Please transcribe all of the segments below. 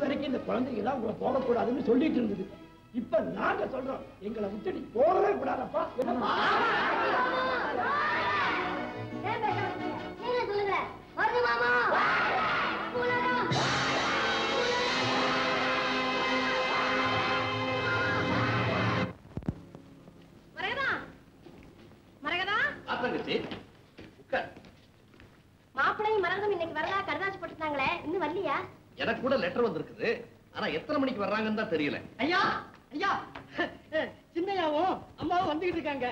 வரைக்கும் இந்த குழந்தைங்க எல்லாம் உங்களை போகக்கூடாதுன்னு சொல்லிட்டு இருந்தது இப்ப நாங்க சொல்றோம் எங்களை விட்டு நீ போகவே கூடாதப்பா என்னம்மா? நீங்க சொல்லுங்க வருது மாமா உலகம். மரகதா மரகதா தங்கச்சி உட்கார் மாப்பிள்ளையும் மரகதம் இன்னைக்கு வரதா கருதாசி போட்டுட்டாங்களே இன்னும் வரலையா எனக்கு கூட லெட்டர் வந்திருக்குது ஆனா எத்தனை மணிக்கு வர்றாங்கன்னு தான் தெரியல ஐயா ஐயா சின்னையாவும் அம்மாவும் வந்துகிட்டு இருக்காங்க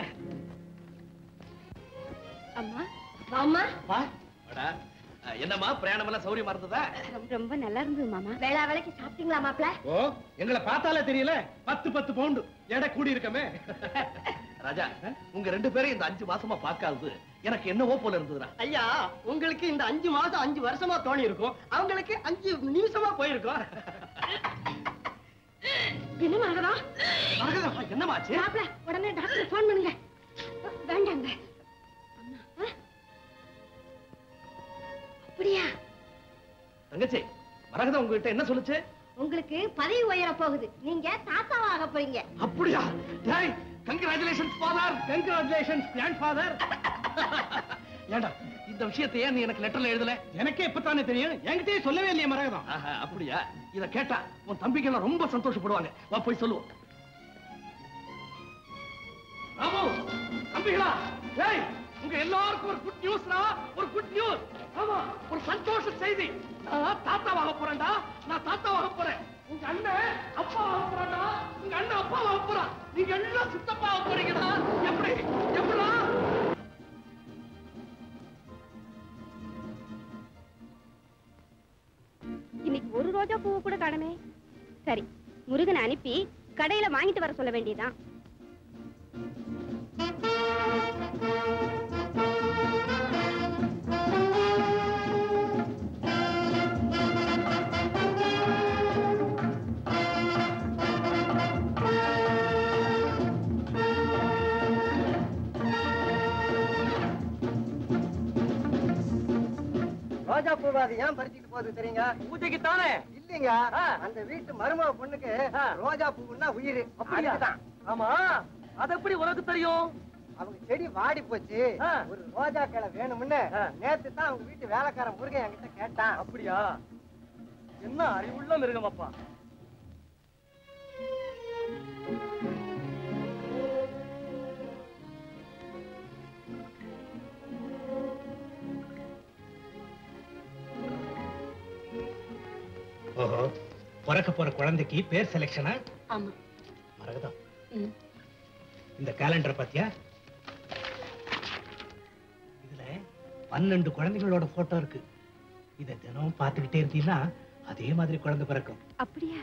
அம்மா வாம்மா வாடா. அஹ், என்னம்மா பிரயாணம் எல்லாம் சௌரியமா இருந்ததா ரொம்ப ரொம்ப நல்லா இருந்தது மாமா வேளா வேலைக்கு சாப்பிட்டீங்களா மாப்பிள்ள ஓ எங்களை பார்த்தாலே தெரியல பத்து பத்து பவுண்டு எடை கூடி இருக்கமே ராஜா உங்க ரெண்டு பேரும் இந்த அஞ்சு மாசமா பார்க்காதது எனக்கு என்னவோ போல இருந்ததுடா ஐயா உங்களுக்கு இந்த அஞ்சு மாசம் அஞ்சு வருஷமா தோணி இருக்கும் அவங்களுக்கு அஞ்சு நிமிஷமா போயிருக்கும் என்ன மரகதா மரகதம், என்னமாச்சு மாப்பிள்ள உடனே டாக்டர் போன் பண்ணுங்க வேண்டாங்க அம்மா, ஆ? அப்படியா தங்கச்சி மரகதம் உங்ககிட்ட என்ன சொல்லுச்சு உங்களுக்கு பதவி உயர போகுது நீங்க தாத்தாவாக போறீங்க அப்படியா டேய் congratulations father congratulations grand father ஏண்டா இந்த விஷயத்தை ஏன் நீ எனக்கு லெட்டர்ல எழுதல எனக்கே இப்பதானே தெரியும் என்கிட்டயே சொல்லவே இல்லையே மரகதம் ஆஹா, அப்படியா இத கேட்டா உன் தம்பிக்கு எல்லாம் ரொம்ப சந்தோஷப்படுவாங்க வா போய் சொல்லுவோம் ராமு தம்பிகளா டேய் உங்க எல்லாருக்கும் ஒரு குட் நியூஸ்ரா ஒரு குட் நியூஸ் ஆமா ஒரு சந்தோஷ செய்தி நான் தாத்தாவாக போறேன்டா நான் தாத்தாவாக போறேன் உங்க அண்ணன் அப்பாவாக போறான்டா உங்க அண்ணன் அப்பாவாக போறான் நீங்க எல்லாம் சுத்தப்பாக போறீங்கடா எப்படி எப்படா இன்னைக்கு ஒரு ரோஜா பூவை கூட காணமே சரி முருகனை அனுப்பி கடையில வாங்கிட்டு வர சொல்ல வேண்டியதுதான் ரோஜா பூ அது ஏன் பறிச்சுட்டு போகுது தெரியுங்க பூஜைக்கு தானே இல்லைங்க அந்த வீட்டு மருமக பொண்ணுக்கு ரோஜா பூன்னா உயிர் அதுக்குதான் ஆமா அது எப்படி உனக்கு தெரியும் அவங்க செடி வாடி போச்சு ஒரு ரோஜா கிளை வேணும்னு நேத்து தான் அவங்க வீட்டு வேலைக்காரன் முருகன் என்கிட்ட கேட்டான் அப்படியா என்ன அறிவுள்ள மிருகம் அப்பா ஓஹோ பிறக்க போற குழந்தைக்கு பேர் செலெக்ஷனா ஆமா மரகதம் ம். இந்த கேலண்டர் பாத்தியா இதுல பன்னெண்டு குழந்தைகளோட போட்டோ இருக்கு இத தினம் பார்த்துக்கிட்டே இருந்தீங்கன்னா அதே மாதிரி குழந்தை பிறக்கும் அப்படியா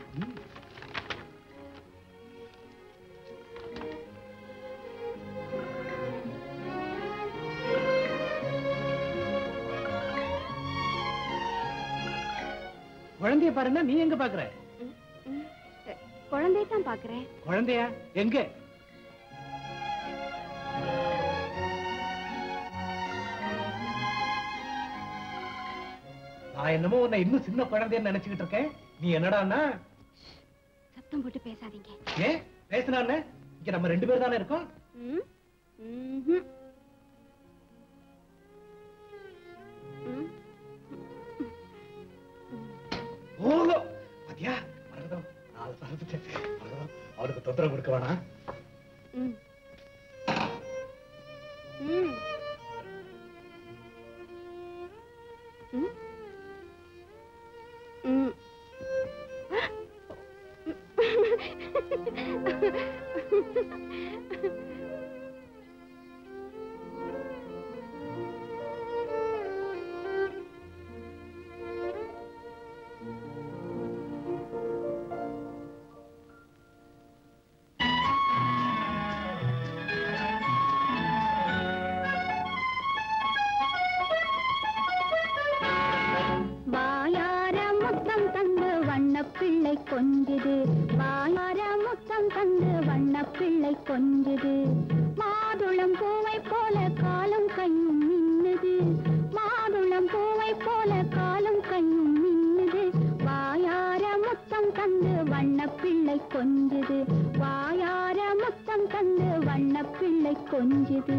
குழந்தைய பாருன்னா நீ எங்க பாக்குற குழந்தைய தான் பாக்குறேன் குழந்தையா எங்க நான் என்னமோ உன்னை இன்னும் சின்ன குழந்தைன்னு நினைச்சுக்கிட்டு இருக்கேன் நீ என்னடான்னா சத்தம் போட்டு பேசாதீங்க ஏ பேசினான்னு இங்க நம்ம ரெண்டு பேர் தானே இருக்கோம் ம்? ம்ஹும். ம். ஓஹோ பாத்தியா மரகதம் நாலு பறந்துட்டேன் மரகதம் அவனுக்கு தொந்தரவு கொடுக்க வேணாம் ம். ம். ம். ம். வாயார முத்தம் தந்து வண்ணப்பிள்ளை கொஞ்சுது வாயார முத்தம் தந்து வண்ணப்பிள்ளை கொஞ்சுது மாதுளம் பூவை போல காலும் கையும் மின்னுது மாதுளம் பூவை போல காலும் கையும் மின்னுது வாயார முத்தம் தந்து வண்ணப்பிள்ளை கொஞ்சுது வாயார முத்தம் தந்து வண்ணப்பிள்ளை கொஞ்சுது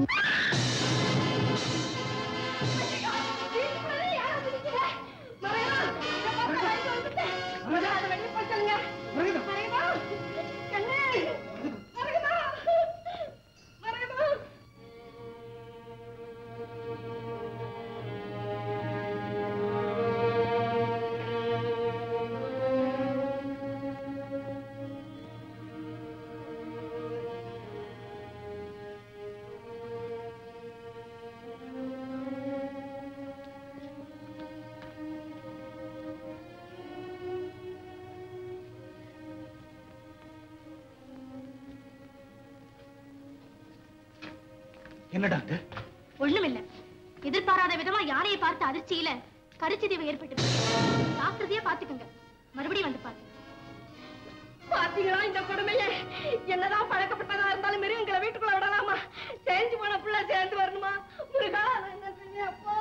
என்ன டாக்டர் ஒண்ணுமில்ல எதிர்பாராத விதமா யானையை பார்த்த அதிர்ச்சியில கருச்சிதைவு ஏற்பட்டு ஜாக்கிரதையா பாத்துக்கங்க மறுபடியும் வந்து பாருங்க பாத்தீங்களா இந்த கொடுமைய என்னதான் பழக்கப்பட்டதா இருந்தாலும் மிருகங்களை வீட்டுக்குள்ள விடலாமா சேர்ந்து போன புள்ள சேர்ந்து வரணுமா முருகா நான் என்ன செய்ய அப்பா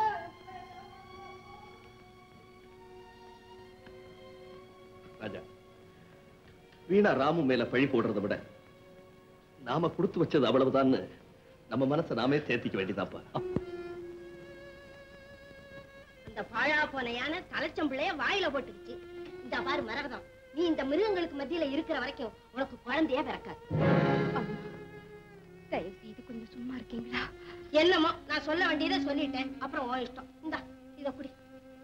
ராஜா வீணா ராமு மேல பழி போடுறதை விட நாம கொடுத்து வச்சது அவ்வளவுதான்னு நம்ம மனசை நாமே தேத்திக்க வேண்டியதாப்பா அந்த பாழா போன யானை தலைச்சம் பிள்ளைய வாயில போட்டுக்கிச்சு இந்த பாரு மரகதம் நீ இந்த மிருகங்களுக்கு மத்தியில இருக்கிற வரைக்கும் உனக்கு குழந்தையே பிறக்காது தயவு செய்து கொஞ்சம் சும்மா இருக்கீங்களா என்னமோ நான் சொல்ல வேண்டியதை சொல்லிட்டேன் அப்புறம் உன் இஷ்டம் இந்தா இத குடி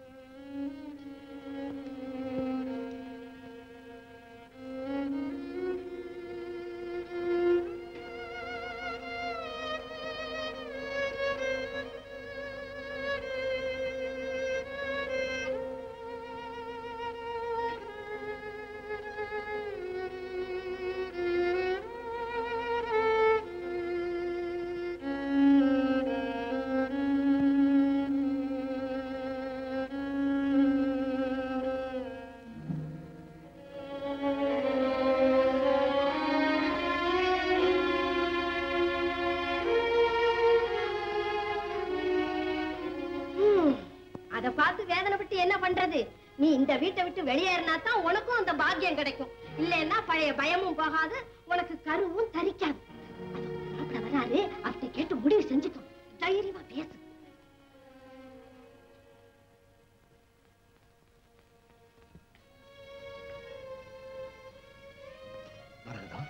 ம், அத பார்த்து வேதனைப்பட்டு என்ன பண்றது நீ இந்த வீட்டை விட்டு வெளியேறினா தான் உனக்கும் அந்த பாக்கியம் கிடைக்கும் இல்லைன்னா பழைய பயமும் போகாது உனக்கு கருவும் தரிக்காது அதோ மாப்பிள்ளை வராரு அவர்கிட்ட கேட்டு முடிவு செஞ்சுக்கோ தைரியமா பேசு மரகதம்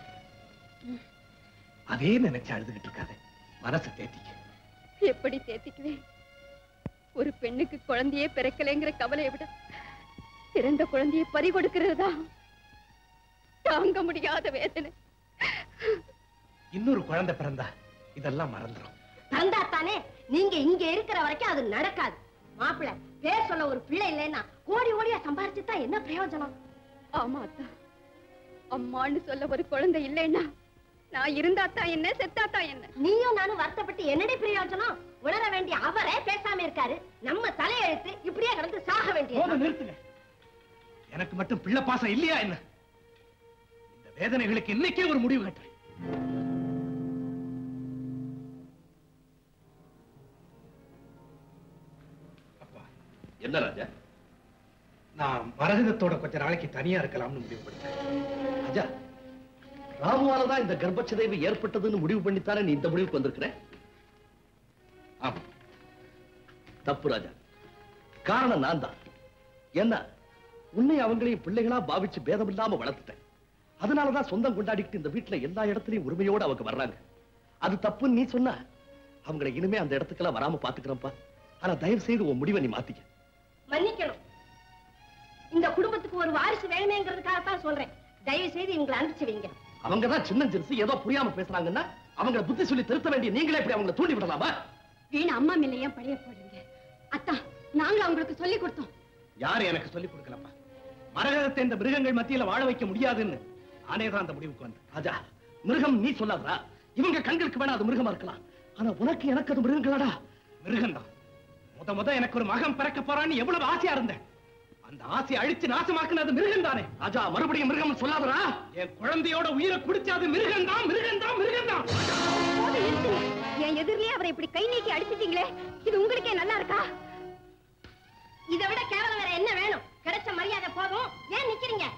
அதே நினைச்சு அழுதுகிட்டு இருக்காத மனசை தேத்திக்க எப்படி தேத்திக்குவேன் ஒரு பெண்ணுக்கு குழந்தையே பிறக்கலைங்கிற கவலையை விட பிறந்த குழந்தையை பறி கொடுக்கிறதா தாங்க முடியாத வேதனை இன்னொரு குழந்தை பிறந்தா இதெல்லாம் மறந்துடும் தந்தாத்தானே நீங்க இங்க இருக்கிற வரைக்கும் அது நடக்காது மாப்பிள்ளை பேர் சொல்ல ஒரு பிள்ளை இல்லைன்னா கோடி கோடியா சம்பாரிச்சுட்டா என்ன பிரயோஜனம் ஆமா அத்தா அம்மான்னு சொல்ல ஒரு குழந்தை இல்லைன்னா நான் இருந்தாத்தான் என்ன செத்தாத்தான் என்ன நீயும் நானும் வருத்தப்பட்டு என்னடி பிரயோஜனம் உணர வேண்டிய அவரே பேசாம இருக்காரு நம்ம தலையெழுத்து இப்படியே கடந்து சாக வேண்டியது போதும் நிறுத்துங்க எனக்கு மட்டும் பிள்ளை பாசம் இல்லையா என்ன இந்த வேதனைகளுக்கு இன்னைக்கே ஒரு முடிவு கட்டுறேன் அப்பா என்ன ராஜா நான் மரகதத்தோட கொஞ்ச நாளைக்கு தனியா இருக்கலாம்னு முடிவு பண்ணிட்டேன் ராஜா ராமுவாலதான் இந்த கர்ப்பச்சிதைவு ஏற்பட்டதுன்னு முடிவு பண்ணித்தானே நீ இந்த முடிவுக்கு வந்திருக்கிற ஆமா தப்பு ராஜா காரணம் நான் தான் என்ன உன்னை அவங்களையும் பிள்ளைகளா பாவிச்சு பேதம் இல்லாம வளர்த்துட்டேன் அதனாலதான் சொந்தம் கொண்டாடிக்கிட்டு இந்த வீட்டுல எல்லா இடத்துலயும் உரிமையோட அவங்க வர்றாங்க அது தப்புன்னு நீ சொன்ன அவங்களை இனிமே அந்த இடத்துக்கெல்லாம் வராம பாத்துக்கிறேன்ப்பா ஆனா தயவு செய்து உன் முடிவை நீ மாத்திக்க மன்னிக்கணும் இந்த குடும்பத்துக்கு ஒரு வாரிசு வேணுமேங்கிறதுக்காகத்தான் சொல்றேன் தயவு செய்து இவங்களை அனுப்பிச்சு வைங்க அவங்கதான் சின்ன சிறுசு ஏதோ புரியாம பேசுறாங்கன்னா அவங்கள புத்தி சொல்லி திருத்த வேண்டிய நீங்களே இப்படி அவங்கள தூண்டி விடலாமா வீண் அம்மா மேல ஏன் பழைய போடுறீங்க அத்தா நாங்க அவங்களுக்கு சொல்லி கொடுத்தோம் யாரு எனக்கு சொல்லிக் கொடுக்கலப்பா மரகதத்தை இந்த மிருகங்கள் மத்தியில வாழ வைக்க முடியாதுன்னு நானே தான் அந்த முடிவுக்கு வந்தேன் ராஜா மிருகம் நீ சொல்லாதடா இவங்க கண்களுக்கு வேணா அது மிருகமா இருக்கலாம் ஆனா உனக்கு எனக்கு அது மிருகங்களாடா மிருகம்தான் முத முத எனக்கு ஒரு மகன் பிறக்க போறான்னு எவ்வளவு ஆசையா இருந்தேன் அந்த ஆசையை அழிச்சு நாசமாக்குனது மிருகம் தானே ராஜா மறுபடியும் மிருகம் சொல்லாதடா என் குழந்தையோட உயிரை குடிச்சது மிருகம் தான் மிருகம் தான் மிருகம் தான் போதும் நிறுத்துங்க. என் எதிரிலே அவரை இப்படி கை நீக்கி அடிச்சிட்டீங்களே இது உங்களுக்கே நல்லா இருக்கா இதை விட கேவலம் வேற என்ன வேணும் கிடைச்ச மரியாதை போதும் ஏன் நிக்கிறீங்க